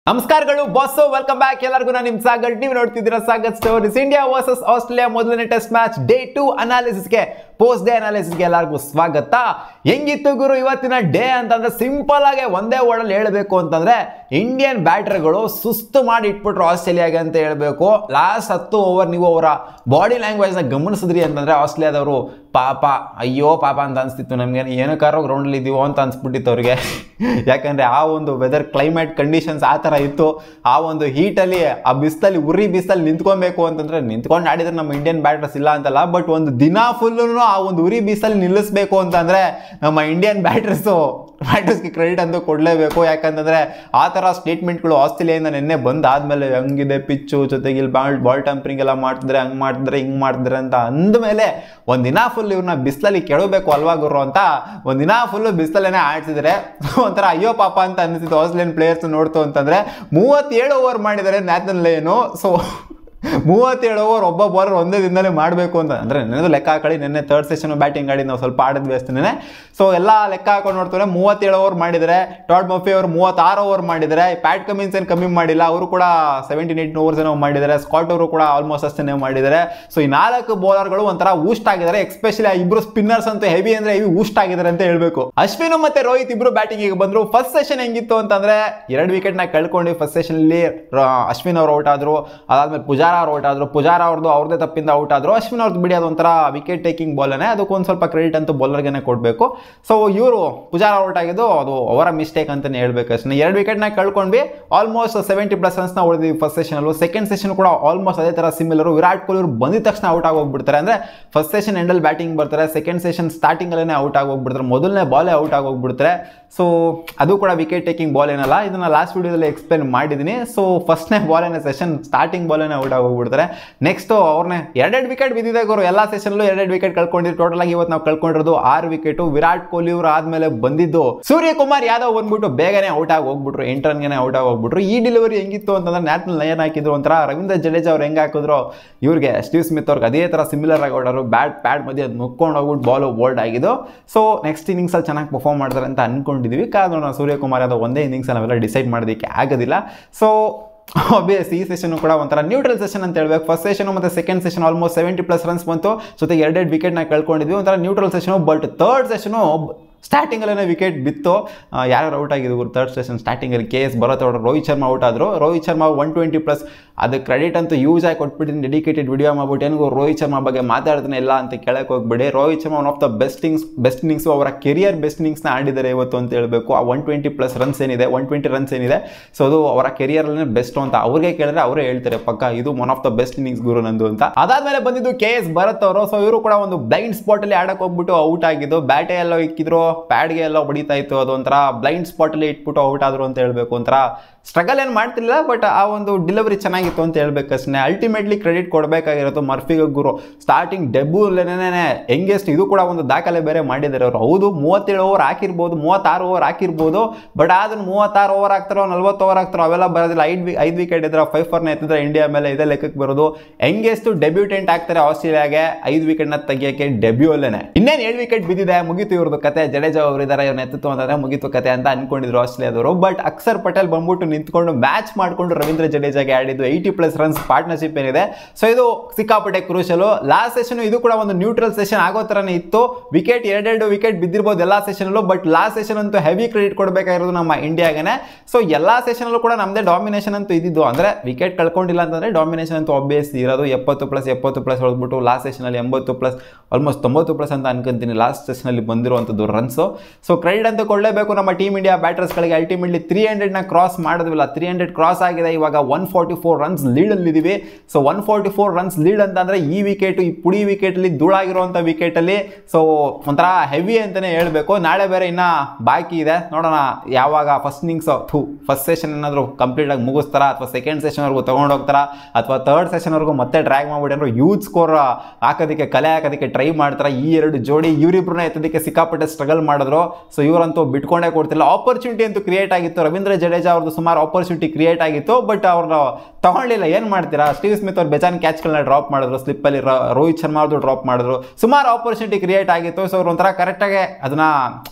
ನಮಸ್ಕಾರಗಳು boss welcome back ಎಲ್ಲರಿಗೂ ನಾನು ನಿಮ್ ಸಾಗರ್ ನೀವು ನೋಡ್ತಿದ್ದೀರಾ Sagar stories India versus Australia ಮೊದಲನೇ ಟೆಸ್ಟ್ ಮ್ಯಾಚ್ ಡೇ ಟು ಅನಾಲಿಸಿಸ್ಗೆ ಪೋಸ್ಟ್ ಡೇ ಅನಾಲಿಸಿಸ್ಗೆ ಎಲ್ಲರಿಗೂ ಸ್ವಾಗತ ಹೆಂಗಿತ್ತು ಗುರು ಇವತ್ತಿನ ಡೇ ಅಂತಂದ್ರೆ ಸಿಂಪಲ್ ಆಗಿ ಒಂದೇ ವರ್ಡಲ್ಲಿ ಹೇಳಬೇಕು ಅಂತಂದ್ರೆ ಇಂಡಿಯನ್ ಬ್ಯಾಟರ್ಗಳು ಸುಸ್ತು ಮಾಡಿ ಇಟ್ಬಿಟ್ರು ಆಸ್ಟ್ರೇಲಿಯಾಗೆ ಅಂತ ಹೇಳಬೇಕು ಲಾಸ್ಟ್ ಹತ್ತು ಓವರ್ ನೀವು ಅವರ ಬಾಡಿ ಲ್ಯಾಂಗ್ವೇಜ್ನ ಗಮನಿಸಿದ್ರಿ ಅಂತಂದ್ರೆ ಆಸ್ಟ್ರೇಲಿಯಾದವರು ಪಾಪ ಅಯ್ಯೋ ಪಾಪ ಅಂತ ಅನಿಸ್ತಿತ್ತು ನಮಗೆ ಏನಕ್ಕಾರೋ ಗ್ರೌಂಡಲ್ಲಿ ಇದೀವೋ ಅಂತ ಅನ್ಸ್ಬಿಟ್ಟಿತ್ತು ಅವ್ರಿಗೆ ಯಾಕಂದರೆ ಆ ಒಂದು ವೆದರ್ ಕ್ಲೈಮೇಟ್ ಕಂಡೀಷನ್ಸ್ ಆ ಥರ ಇತ್ತು ಆ ಒಂದು ಹೀಟಲ್ಲಿ ಆ ಬಿಸ್ತಲ್ಲಿ ಉರಿ ಬಿಸ್ತಲ್ಲಿ ನಿಂತ್ಕೊಬೇಕು ಅಂತಂದ್ರೆ ನಿಂತ್ಕೊಂಡು ಆಡಿದ್ರೆ ನಮ್ಮ ಇಂಡಿಯನ್ ಬ್ಯಾಟರ್ಸ್ ಇಲ್ಲ ಅಂತಲ್ಲ ಬಟ್ ಒಂದು ದಿನ ಫುಲ್ಲು ಆ ಒಂದು ಉರಿ ಬಿಸ್ತಲ್ಲಿ ನಿಲ್ಲಿಸ್ಬೇಕು ಅಂತಂದರೆ ನಮ್ಮ ಇಂಡಿಯನ್ ಬ್ಯಾಟರ್ಸು ಬ್ಯಾಟರ್ಸ್ಗೆ ಕ್ರೆಡಿಟ್ ಅಂತೂ ಕೊಡಲೇಬೇಕು ಯಾಕಂತಂದರೆ ಆ ಥರ ಸ್ಟೇಟ್ಮೆಂಟ್ಗಳು ಆಸ್ಟ್ರೇಲಿಯಾಯಿಂದ ನಿನ್ನೆ ಬಂದಾದ್ಮೇಲೆ ಹಂಗಿದೆ ಪಿಚ್ಚು ಜೊತೆಗೆ ಇಲ್ಲಿ ಬಾಲ್ ಬಾಲ್ ಟಂಪರಿಂಗ್ ಎಲ್ಲ ಮಾಡ್ತಿದ್ರೆ ಹಂಗೆ ಮಾಡ್ತಿದ್ರೆ ಹಿಂಗೆ ಮಾಡ್ತಿದ್ರೆ ಅಂತ ಅಂದಮೇಲೆ ಒಂದಿನ ಫುಲ್ ಇವ್ರನ್ನ ಬಿಸಿಲಲ್ಲಿ ಕೆಡಬೇಕು ಅಲ್ವಾ ಗುರು ಅಂತ ಒಂದಿನ ಫುಲ್ಲು ಬಿಸಿಲಲ್ಲೇ ಆಡ್ತಿದ್ರೆ ಒಂಥರ ಅಯ್ಯೋ ಪಾಪ ಅಂತ ಅನಿಸ್ತಿತ್ತು ಆಸ್ಟ್ರೇಲಿಯನ್ ಪ್ಲೇಯರ್ಸ್ ನೋಡ್ತು ಅಂತಂದರೆ ಮೂವತ್ತೇಳು ಓವರ್ ಮಾಡಿದ್ದಾರೆ ನ್ಯಾಥನ್ ಲೇನು ಸೊ ಮೂವತ್ತೇಳು ಓವರ್ ಒಬ್ಬ ಬಾಲರ್ ಒಂದೇ ದಿನದಲ್ಲೇ ಮಾಡಬೇಕು ಅಂತ ಅಂದರೆ ನೆನೆದು ಲೆಕ್ಕ ಹಾಕೊಳ್ಳಿ ನಿನ್ನೆ ತರ್ಡ್ ಸೆಷನ್ ಬ್ಯಾಟಿಂಗ್ ಆಡಿ ನಾವು ಸ್ವಲ್ಪ ಆಡಿದ್ವಿ ಅಷ್ಟೇ ಸೊ ಎಲ್ಲ ಲೆಕ್ಕ ಹಾಕೊಂಡು ನೋಡ್ತಾರೆ ಮೂವತ್ತೇಳು ಓವರ್ ಮಾಡಿದರೆ ಟಾಡ್ ಮಫಿ ಅವರು ಮೂವತ್ತಾರು ಓವರ್ ಮಾಡಿದರೆ ಪ್ಯಾಟ್ ಕಮಿನ್ಸ್ ಏನು ಕಮ್ಮಿ ಮಾಡಿಲ್ಲ ಅವರು ಕೂಡ ಸೆವೆಂಟೀನ್ ಏಯ್ಟೀನ್ ಓವರ್ಸ್ ಏನೋ ಮಾಡಿದ್ದಾರೆ ಸ್ಕಾಟ್ ಅವರು ಕೂಡ ಆಲ್ಮೋಸ್ಟ್ ಅಷ್ಟೇ ಮಾಡಿದ್ದಾರೆ ಸೊ ಈ ನಾಲ್ಕು ಬೌಲರ್ಗಳು ಒಂಥರ ಊಸ್ಟ್ ಆಗಿದ್ದಾರೆ ಎಕ್ಸ್ಪೆಷಲಿ ಆ ಇಬ್ರು ಸ್ಪಿನ್ನರ್ಸ್ ಅಂತೂ ಹೆವಿ ಅಂದ್ರೆ ಹೆವಿ ಊಸ್ಟ್ ಆಗಿದ್ದಾರೆ ಅಂತ ಹೇಳ್ಬೇಕು ಅಶ್ವಿನ್ ಮತ್ತೆ ರೋಹಿತ್ ಇಬ್ರು ಬ್ಯಾಟಿಂಗ್ ಈಗ ಬಂದ್ರು ಫಸ್ಟ್ ಸೆಷನ್ ಹೆಂಗಿತ್ತು ಅಂತಂದ್ರೆ ಎರಡು ವಿಕೆಟ್ ನ ಕಳ್ಕೊಂಡು ಫಸ್ಟ್ ಸೆಷನ್ ಅಲ್ಲಿ ರ- ಅಶ್ವಿನ್ ಅವರು ಔಟ್ ಆದ್ರು ಅದಾದ್ಮೇಲೆ ಪುಜಾರ ಅವ್ರು ಔಟ್ ಆದ್ರು ಪುಜಾರ ಅವ್ರದ್ದು ಅವ್ರದೇ ತಪ್ಪಿಂದ ಔಟ್ ಆದ್ರು ಅಶ್ವಿನ್ ಅವ್ರದ್ದು ಬಿಡಿ ಅದೊಂಥರ ವಿಕೆಟ್ ಟೇಕಿಂಗ್ ಬಾಲನೇ ಅದಕ್ಕೊಂದು ಸ್ವಲ್ಪ ಕ್ರೆಡಿಟ್ ಅಂತೂ ಬೌಲರ್ಗೆ ಕೊಡಬೇಕು ಸೊ ಇವರು ಪುಜಾರ ಔಟ್ ಆಗಿದ್ದು ಅದು ಅವರ ಮಿಸ್ಟೇಕ್ ಅಂತಾನೆ ಹೇಳ್ಬೇಕು ಅಷ್ಟೇ ಎರಡು ವಿಕೆಟ್ನ ಕಳ್ಕೊಂಡ್ವಿ ಆಲ್ಮೋಸ್ಟ್ ಸೆವೆಂಟಿ ಪ್ಲಸ್ ರನ್ಸ್ನ ಹೊಡೆದ್ವಿ ಫಸ್ಟ್ ಸೆಷನಲ್ಲೂ ಸೆಕೆಂಡ್ ಸೆಷನ್ ಕೂಡ ಆಲ್ಮೋಸ್ಟ್ ಅದೇ ಥರ ಸಿಮಿಲರು ವಿರಾಟ್ ಕೊಹ್ಲಿ ಅವರು ಬಂದಿದ ತಕ್ಷಣ ಔಟ್ ಆಗಿ ಹೋಗ್ಬಿಡ್ತಾರೆ ಅಂದರೆ ಫಸ್ಟ್ ಸೆಷನ್ ಎಂಡಲ್ಲಿ ಬ್ಯಾಟಿಂಗ್ ಬರ್ತಾರೆ ಸೆಕೆಂಡ್ ಸೆಷನ್ ಸ್ಟಾರ್ಟಿಂಗಲ್ಲೇ ಔಟ್ ಆಗಿ ಹೋಗ್ಬಿಡ್ತಾರೆ ಮೊದಲನೇ ಬಾಲೇ ಔಟ್ ಆಗಿ ಹೋಗ್ಬಿಡ್ತಾರೆ ಸೊ ಅದು ಕೂಡ ವಿಕೆಟ್ ಟೇಕಿಂಗ್ ಬಾಲ್ ಏನಲ್ಲ ಇದನ್ನ ಲಾಸ್ಟ್ ವಿಡಿಯೋದಲ್ಲಿ ಎಕ್ಸ್ಪ್ಲೇನ್ ಮಾಡಿದ್ದೀನಿ ಸೊ ಫಸ್ಟ್ನೇ ಬಾಲೇನೆ ಸೆಷನ್ ಸ್ಟಾರ್ಟಿಂಗ್ ಬಾಲೇನೆ ಔಟ್ ಆಗಿ ಹೋಗ್ಬಿಡ್ತಾರೆ ನೆಕ್ಸ್ಟು ಅವ್ರನ್ನೇ ಎರಡೆರಡು ವಿಕೆಟ್ ಬಿದ್ದಿದೆ ಅವರು ಎಲ್ಲ ಸೆಷನ್ಲೂ ಎರಡೆರಡು ವಿಕೆಟ್ ಕಳ್ಕೊಂಡಿದ್ದು ಟೋಟಲ್ ಆಗಿ ಇವತ್ತು ನಾವು ಕಳ್ಕೊಂಡಿರೋದು ಆರು ವಿಕೆಟು ವಿರಾಟ್ ಕೊಹ್ಲಿ ಅವರು ಆದ್ಮೇಲೆ ಬಂದಿದ್ದು ಸೂರ್ಯಕುಮಾರ್ ಯಾದವ್ ಬಂದ್ಬಿಟ್ಟು ಬೇಗನೆ ಔಟ್ ಆಗಿ ಹೋಗ್ಬಿಟ್ರು ಎಂಟು ರನ್ಗೆ ಔಟ್ ಆಗಿ ಹೋಗ್ಬಿಟ್ರು ಈ ಡೆಲಿವರಿ ಹೆಂಗಿತ್ತು ಅಂತಂದ್ರೆ ನ್ಯಾಷನಲ್ ಲಯನ್ ಹಾಕಿದ್ರು ಒಂಥರ ರವೀಂದ್ರ ಜಡೇಜಾ ಅವ್ರು ಹೆಂಗೆ ಹಾಕಿದ್ರು ಇವ್ರಿಗೆ ಸ್ಟೀವ್ ಸ್ಮಿತ್ ಅವ್ರಿಗೆ ಅದೇ ಥರ ಸಿಮಿಲರ್ ಆಗಿ ಹೊಡೋರು ಬ್ಯಾಟ್ ಪ್ಯಾಡ್ ಮಧ್ಯೆ ಅದು ನುಕ್ಕೊಂಡು ಹೋಗ್ಬಿಟ್ಟು ಬಾಲು ಬೋಲ್ಡ್ ಆಗಿದ್ದು ಸೊ ನೆಕ್ಸ್ಟ್ ಇನ್ನಿಂಗ್ಸಲ್ಲಿ ಚೆನ್ನಾಗಿ ಪರ್ಫಾರ್ಮ್ ಮಾಡ್ತಾರೆ ಅಂತ ಅನ್ಕೊಂಡಿದ್ವಿ ಕಾರಣ ಸೂರ್ಯಕುಮಾರ್ ಯಾದವ್ ಒಂದೇ ಇನ್ನಿಂಗ್ಸಲ್ಲಿ ನಾವೆಲ್ಲ ಡಿಸೈಡ್ ಮಾಡೋದಕ್ಕೆ ಆಗೋದಿಲ್ಲ ಸೊ ಆಬ್ವಿಯಸ್ ಈ ಸೆಷನ್ ಕೂಡ ಒಂಥರ ನ್ಯೂಟ್ರಲ್ ಸೆಷನ್ ಅಂತ ಹೇಳ್ಬೇಕು ಫಸ್ಟ್ ಸೆಷನ್ ಮತ್ತು second session almost seventy plus runs ಬಂತು ಜೊತೆಗೆ ಎರಡೆರಡು ವಿಕೆಟ್ನ ಕಳ್ಕೊಂಡಿದ್ವಿ ಒಂಥರ neutral session but third session ಸ್ಟಾರ್ಟಿಂಗಲ್ಲೇ ವಿಕೆಟ್ ಬಿತ್ತು ಆ, ಯಾರ್ಯಾರು ಔಟ್ ಆಗಿದ್ರು ಥರ್ಡ್ ಸೆಷನ್ ಸ್ಟಾರ್ಟಿಂಗಲ್ಲಿ ಕೆ ಎಸ್ ಭರತ್ ಅವರು ರೋಹಿತ್ ಶರ್ಮಾ ಔಟ್ ಆದರು Rohit Sharma one twenty plus ಅದು ಕ್ರೆಡಿಟ್ ಅಂತೂ ಯೂಸ್ ಆಗಿ ಕೊಟ್ಬಿಟ್ಟಿದ್ದೀನಿ ಡೆಡಿಕೇಟೆಡ್ ವಿಡಿಯೋ ಮಾಡ್ಬಿಟ್ಟು ಏನಿಗೂ ರೋಹಿತ್ ಶರ್ಮಾ ಬಗ್ಗೆ ಮಾತಾಡ್ತಾನೆ ಇಲ್ಲ ಅಂತ ಕೇಳಕ್ಕೆ ಹೋಗ್ಬಿಡಿ Rohit Sharma one of the best innings best innings ಅವರ ಕೆರಿಯರ್ ಬೆಸ್ಟ್ ಇನ್ನಿಂಗ್ಸ್ನ ಆಡಿದ್ದಾರೆ ಇವತ್ತು ಅಂತ ಹೇಳಬೇಕು ಆ ಒನ್ ಟ್ವೆಂಟಿ ಪ್ಲಸ್ ರನ್ಸ್ ಏನಿದೆ ಒನ್ ಟ್ವೆಂಟಿ ರನ್ಸ್ ಏನಿದೆ ಸೊ ಅದು ಅವರ ಕೆರಿಯರಲ್ಲೇ ಬೆಸ್ಟ್ ಅಂತ ಅವ್ರಿಗೆ ಕೇಳಿದ್ರೆ ಅವರೇ ಹೇಳ್ತಾರೆ ಪಕ್ಕ ಇದು one of the best innings ಗುರು ನಂದು ಅಂತ ಅದಾದ್ಮೇಲೆ ಬಂದಿದ್ದು ಕೆ ಎಸ್ ಭರತ್ ಅವರು ಸೊ ಇವರು ಕೂಡ ಒಂದು ಬ್ಲೈಂಡ್ ಸ್ಪಾಟಲ್ಲಿ ಆಡಕ್ಕೆ ಹೋಗ್ಬಿಟ್ಟು ಔಟ್ ಆಗಿದ್ದು ಬ್ಯಾಟೆ ಎಲ್ಲ ಇಕ್ಕಿದ್ರು ಪ್ಯಾಡ್ಗೆ ಎಲ್ಲ ಹೊಡಿತಾ ಇತ್ತು ಅದು ಒಂಥರ ಬ್ಲೈಂಡ್ ಸ್ಪಾಟಲ್ಲಿ ಇಟ್ಬಿಟ್ಟು ಔಟ್ ಆದ್ರು ಅಂತ ಹೇಳಬೇಕು ಒಂಥರ ಸ್ಟ್ರಗಲ್ ಏನು ಮಾಡ್ತಿಲ್ಲ ಬಟ್ ಆ ಒಂದು ಡಿಲಿವರಿ ಚೆನ್ನಾಗಿತ್ತು ಅಂತ ಹೇಳ್ಬೇಕಷ್ಟೇ ಅಲ್ಟಿಮೇಟ್ಲಿ ಕ್ರೆಡಿಟ್ ಕೊಡಬೇಕಾಗಿರೋದು ಮರ್ಫಿಗ ಗುರು ಸ್ಟಾರ್ಟಿಂಗ್ ಡೆಬ್ಯೂಲೇನೇ ಹೆಂಗೆಸ್ಟ್ ಇದು ಕೂಡ ಒಂದು ದಾಖಲೆ ಬೇರೆ ಮಾಡಿದ್ದಾರೆ ಅವರು ಹೌದು ಮೂವತ್ತೇಳು ಓವರ್ ಹಾಕಿರ್ಬೋದು ಮೂವತ್ತಾರು ಓವರ್ ಹಾಕಿರ್ಬೋದು ಬಟ್ ಅದನ್ನು ಮೂವತ್ತಾರು ಓವರ್ ಹಾಕ್ತಾರೋ ನಲ್ವತ್ತು ಓವರ್ ಹಾಕ್ತಾರೋ ಅವೆಲ್ಲ ಬರೋದಿಲ್ಲ ಐದು ವಿ ಐದು ವಿಕೆಟ್ ಇದ್ರೆ ಫೈವ್ ಫೋರ್ನ ಎತ್ತಿದ್ರೆ ಇಂಡಿಯಾ ಮೇಲೆ ಇದೇ ಲೆಕ್ಕಕ್ಕೆ ಬರೋದು ಹೆಂಗೆಸ್ಟ್ ಡೆಬ್ಯೂಟೆಂಟ್ ಆಗ್ತಾರೆ ಆಸ್ಟ್ರೇಲಿಯಾಗೆ ಐದು ವಿಕೆಟ್ನ ತೆಗಿಯೋಕ್ಕೆ ಡೆಬ್ಯೂ ಅಲ್ಲೇನೆ ಇನ್ನೇನು ಏಳು ವಿಕೆಟ್ ಬಿದ್ದಿದೆ ಮುಗೀತು ಇವ್ರದ್ದು ಕತೆ ಜಡೇಜಾ ಅವರು ಇದ್ದಾರೆ ಇವ್ರನ್ನ ಎತ್ತಿತ್ತು ಅಂತಂದ್ರೆ ಮುಗೀತು ಕತೆ ಅಂತ ಅನ್ಕೊಂಡಿದ್ರು ಆಸ್ಟ್ರೇಲಿಯಾದವರು ಬಟ್ ಅಕ್ಷರ್ ಪಟೇಲ್ ಬಂದ್ಬಿಟ್ಟು ನಿಂತ್ಕೊಂಡು ಮ್ಯಾಚ್ ಮಾಡಿಕೊಂಡು ರವೀಂದ್ರ ಜಡೇಜಾಗೆ ಆಡಿದ್ದು ಏಯ್ಟಿ ಪ್ಲಸ್ ರನ್ಸ್ ಪಾರ್ಟ್ನರ್ಶಿಪ್ ಏನಿದೆ ಸೊ ಇದು ಸಿಕ್ಕಾಪಟ್ಟೆ ಕ್ರೂಷಲು ಲಾಸ್ಟ್ ಸೆಷನ್ ಇದು ಕೂಡ ಒಂದು ನ್ಯೂಟ್ರಲ್ ಸೆಷನ್ ಆಗೋ ಥರನೇ ಇತ್ತು ವಿಕೆಟ್ ಎರಡೆರಡು ವಿಕೆಟ್ ಬಿದ್ದಿರ್ಬೋದು ಎಲ್ಲ ಸೆಷನಲ್ಲೂ ಬಟ್ ಲಾಸ್ಟ್ ಸೆಷನ್ ಅಂತೂ ಹೆವಿ ಕ್ರೆಡಿಟ್ ಕೊಡಬೇಕಾಗಿರೋದು ನಮ್ಮ ಇಂಡಿಯಾಗೆ ಸೊ ಎಲ್ಲ ಸೆಷನಲ್ಲೂ ಕೂಡ ನಮ್ಮದೇ ಡಾಮಿನೇಷನ್ ಅಂತೂ ಇದ್ದಿದ್ದು ಅಂದರೆ ವಿಕೆಟ್ ಕಳ್ಕೊಂಡಿಲ್ಲ ಅಂತಂದರೆ ಡಾಮಿನೇಷನ್ ಅಂತೂ ಆಬ್ವಿಯಸ್ ಇರೋದು ಎಪ್ಪತ್ತು ಪ್ಲಸ್ ಎಪ್ಪತ್ತು ಪ್ಲಸ್ ಹೊಡೆದ್ಬಿಟ್ಟು ಲಾಸ್ಟ್ ಸೆಷನಲ್ಲಿ ಎಂಬತ್ತು ಪ್ಲಸ್ ಆಲ್ಮೋಸ್ಟ್ ತೊಂಬತ್ತು ಪ್ಲಸ್ ಅಂತ ಅನ್ಕೊಂತೀನಿ ಲಾಸ್ಟ್ ಸೆಷನಲ್ಲಿ ಬಂದಿರುವಂಥದ್ದು ರನ್ಸು ಸೊ ಕ್ರೆಡಿಟ್ ಅಂತ ಕೊಡಲೇಬೇಕು ನಮ್ಮ ಟೀಮ್ ಇಂಡಿಯಾ ಬ್ಯಾಟರ್ಸ್ಗಳಿಗೆ ಅಲ್ಟಿಮೇಟ್ಲಿ ತ್ರೀ ಹಂಡ್ರೆಡ್ನ ಕ್ರಾಸ್ ಮಾಡಿದ್ವಿಲ್ಲ ತ್ರೀ ಹಂಡ್ರೆಡ್ ಕ್ರಾಸ್ ಆಗಿದೆ ಇವಾಗ ಒನ್ ಫಾರ್ಟಿ ಫೋರ್ ರನ್ಸ್ ಲೀಡಲ್ಲಿದ್ದೀವಿ so one forty four runs lead ಅಂತಂದರೆ ಈ ವಿಕೆಟು ಈ ಪುಡಿ ವಿಕೆಟಲ್ಲಿ ಧೂಳಾಗಿರುವಂಥ ವಿಕೆಟಲ್ಲಿ ಸೊ ಒಂಥರ ಹೆವಿ ಅಂತಲೇ ಹೇಳಬೇಕು ನಾಳೆ ಬೇರೆ ಇನ್ನು ಬಾಕಿ ಇದೆ ನೋಡೋಣ ಯಾವಾಗ ಫಸ್ಟ್ ಇನ್ನಿಂಗ್ಸ್ ಥೂ ಫಸ್ಟ್ ಸೆಷನ್ ಏನಾದರೂ ಕಂಪ್ಲೀಟಾಗಿ ಮುಗಿಸ್ತಾರ ಅಥವಾ ಸೆಕೆಂಡ್ ಸೆಷನ್ವರೆಗೂ ತೊಗೊಂಡು ಹೋಗ್ತಾರಾ ಅಥವಾ ಥರ್ಡ್ ಸೆಷನ್ವರೆಗೂ ಮತ್ತೆ ಡ್ರ್ಯಾಗ್ ಮಾಡ್ಬಿಟ್ಟು ಏನಾದ್ರು ಯೂತ್ ಸ್ಕೋರ್ ಹಾಕೋದಕ್ಕೆ ಕಲೆ ಹಾಕೋದಕ್ಕೆ ಟ್ರೈ ಮಾಡ್ತಾರೆ ಈ ಎರಡು ಜೋಡಿ ಇವರಿಬ್ರನ್ನ ಎತ್ತೋದಕ್ಕೆ ಸಿಕ್ಕಾಪಟ್ಟೆ ಸ್ಟ್ರಗಲ್ ಮಾಡಿದ್ರು ಸೊ ಇವರಂತೂ ಬಿಟ್ಕೊಂಡೇ ಕೊಡ್ತಿಲ್ಲ ಆಪರ್ಚುನಿಟಿ ಅಂತೂ ಕ್ರಿಯೇಟ್ ಆಗಿತ್ತು ರವೀಂದ್ರ ಜಡೇಜಾ ಅವ್ರದ್ದು ಸುಮಾರು ಆಪರ್ಚುನಿಟಿ ಕ್ರಿಯೇಟ್ ಆಗಿತ್ತು ಬಟ್ ಅವ್ರನ್ನ ತಗೊಳ್ಳಿಲ್ಲ ಏನು ಮಾಡ್ತೀರಾ ಸ್ಟೀವ್ ಸ್ಮಿತ್ ಅವ್ರು ಬೇಜಾನ್ ಕ್ಯಾಚ್ಗಳನ್ನ ಡ್ರಾಪ್ ಮಾಡಿದ್ರು ಸ್ಲಿಪ್ಪಲ್ಲಿ ರೋಹಿತ್ ಶರ್ಮಾ ಅವ್ರದ್ದು ಡ್ರಾಪ್ ಮಾಡಿದ್ರು ಸುಮಾರು ಆಪರ್ಚುನಿಟಿ ಕ್ರಿಯೇಟ್ ಆಗಿತ್ತು ಸೊ ಅವ್ರು ಒಂಥರ ಕರೆಕ್ಟಾಗಿ ಅದನ್ನ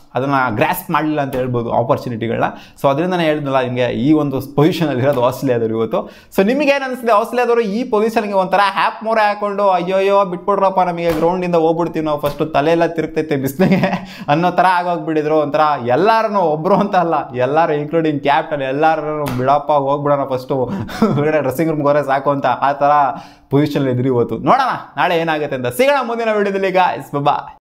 ಅದನ್ನು ಗ್ರಾಸ್ಪ್ ಮಾಡಲಿಲ್ಲ ಅಂತ ಹೇಳ್ಬೋದು ಆಪರ್ಚುನಿಟಿಗಳನ್ನ ಸೊ ಅದರಿಂದ ನಾನು ಹೇಳಿದ್ನಲ್ಲ ನಿಮಗೆ ಈ ಒಂದು ಪೊಸಿಷನಲ್ಲಿ ಇರೋದು ಆಸ್ಟ್ರೇಲಿಯಾದವರು ಇವತ್ತು ಸೊ ನಿಮಗೆ ಏನು ಅನಿಸ್ತಿದೆ ಆಸ್ಟ್ರೇಲಿಯಾದವರು ಈ ಪೊಸಿಷನ್ಗೆ ಒಂಥರ ಹ್ಯಾಪ್ ಮೋರೆ ಹಾಕೊಂಡು ಅಯ್ಯೋಯ್ಯೋ ಬಿಟ್ಬಿಡ್ರಪ್ಪ ನಮಗೆ ಗ್ರೌಂಡಿಂದ ಹೋಗ್ಬಿಡ್ತೀವಿ ನಾವು ಫಸ್ಟು ತಲೆಯೆಲ್ಲ ತಿರುಗ್ತೈತೆ ಬಿಸಿಲಿಗೆ ಅನ್ನೋ ಥರ ಆಗೋಗ್ಬಿಟ್ಟಿದ್ರು ಒಂಥರ ಎಲ್ಲರೂ ಒಬ್ಬರು ಅಂತ ಅಲ್ಲ ಎಲ್ಲರೂ ಇನ್ಕ್ಲೂಡಿಂಗ್ ಕ್ಯಾಪ್ಟನ್ ಎಲ್ಲರೂ ಬಿಡಪ್ಪ ಹೋಗ್ಬಿಡೋಣ ಫಸ್ಟು ಹೊರಗಡೆ ಡ್ರೆಸ್ಸಿಂಗ್ ರೂಮ್ಗೆ ಹೋದ್ರೆ ಸಾಕು ಅಂತ ಆ ಥರ ಪೊಸಿಷನ್ ಇದ್ರಿ ಇವತ್ತು ನೋಡೋಣ ನಾಳೆ ಏನಾಗುತ್ತೆ ಅಂತ ಸಿಗೋಣ ಮುಂದಿನ ವಿಡಿಯೋದಲ್ಲಿ ಗಾಯ್ಸ್ ಬಾ